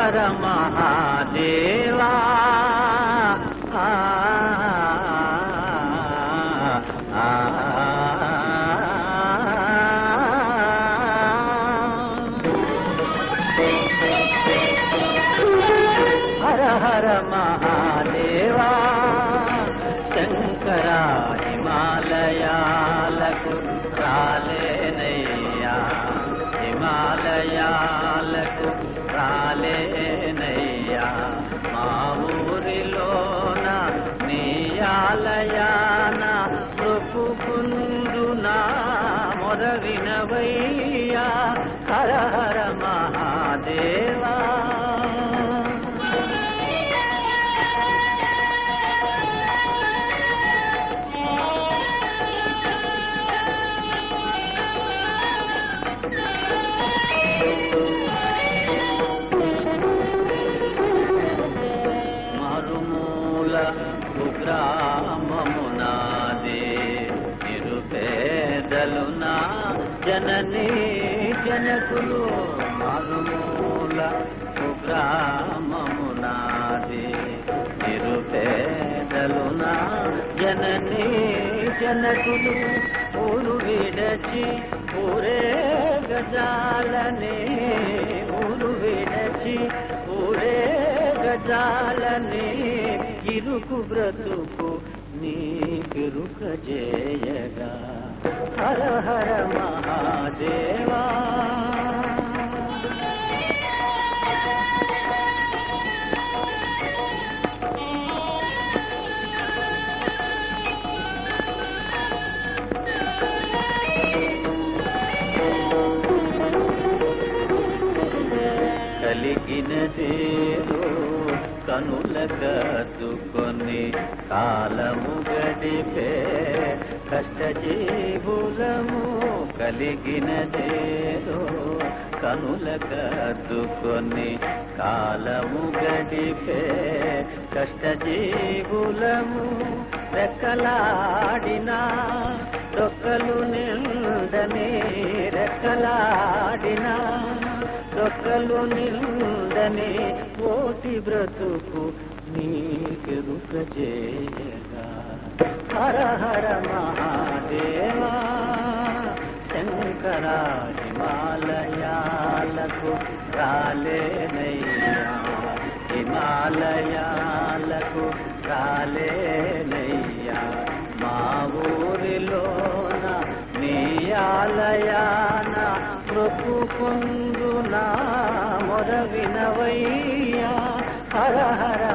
హర మహాదేవా ఆ, ఆ, హర హర మహాదేవా శంకర హిమాలయాలకు రాలేనయ్యా హిమాలయాలకు రాలేనయ్యా మా ఊరిలోన నీ ఆలయాన మొక్కుకుందునా మొరవినవయ్యా హర హర మహాదేవా మరుమూల కుగ్రామమునాదే నిరుపేదలు నా జననీ జనకులు మరుమూల కుగ్రామమునాదే నిరుపేదలు నా జననీ జనకులు ఊరు విడచి ఊరే గజాలనే ఊరు విడచి ఊరే గజాలనే ఇరుకు బ్రతుకు నీ పెరుక జేయగా హర హర మహాదేవా కలిగినదేదో కనుల కద్దుకొని కాలము గడిపే కష్టజీవులము కలిగినదేదో కనుల కద్దుకొని కాలము గడిపే కష్టజీవులము రెక్కలాడినా రొక్కలు నిండని రెక్కలాడినా రొక్కలు నిండని కోటి బ్రతుకు నీకెరుక చేయగా హర హర మహాదేవా శంకర హిమాలయాలకు రాలేనయ్యా హిమాలయాలకు రాలేనయ్యా మా ఊరిలోన నీ ఆలయాన మొక్కుకుందునా మొరవినవయ్యా హర హర